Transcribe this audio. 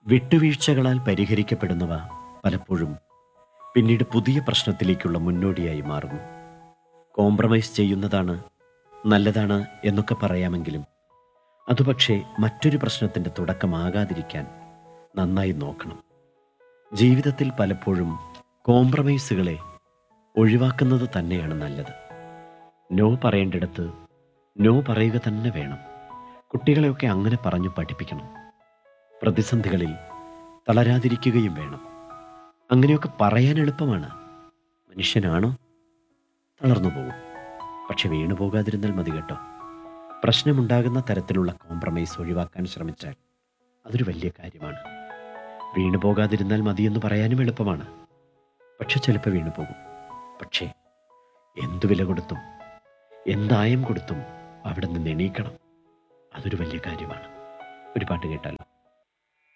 വിട്ടുവീഴ്ചകളാൽ പരിഹരിക്കപ്പെടുന്നവ പലപ്പോഴും പിന്നീട് പുതിയ പ്രശ്നത്തിലേക്കുള്ള മുന്നോടിയായി മാറുന്നു കോംപ്രമൈസ് ചെയ്യുന്നതാണ് നല്ലതാണ് എന്നൊക്കെ പറയാമെങ്കിലും അതുപക്ഷേ മറ്റൊരു പ്രശ്നത്തിൻ്റെ തുടക്കമാകാതിരിക്കാൻ നന്നായി നോക്കണം ജീവിതത്തിൽ പലപ്പോഴും കോംപ്രമൈസുകളെ ഒഴിവാക്കുന്നത് തന്നെയാണ് നല്ലത് നോ പറയേണ്ടിടത്ത് നോ പറയുക തന്നെ വേണം കുട്ടികളെയൊക്കെ അങ്ങനെ പറഞ്ഞു പഠിപ്പിക്കണം പ്രതിസന്ധികളിൽ തളരാതിരിക്കുകയും വേണം അങ്ങനെയൊക്കെ പറയാൻ എളുപ്പമാണ് മനുഷ്യനാണോ തളർന്നു പോകും പക്ഷെ വീണു പോകാതിരുന്നാൽ മതി കേട്ടോ പ്രശ്നമുണ്ടാകുന്ന തരത്തിലുള്ള കോംപ്രമൈസ് ഒഴിവാക്കാൻ ശ്രമിച്ചാൽ അതൊരു വലിയ കാര്യമാണ് വീണു പോകാതിരുന്നാൽ മതിയെന്ന് പറയാനും എളുപ്പമാണ് പക്ഷെ ചിലപ്പോൾ വീണു പോകും പക്ഷേ എന്തു വില കൊടുത്തും എന്തായം കൊടുത്തും അവിടെ നിന്ന് എണീക്കണം അതൊരു വലിയ കാര്യമാണ് ഒരു പാട്ട് കേട്ടാലോ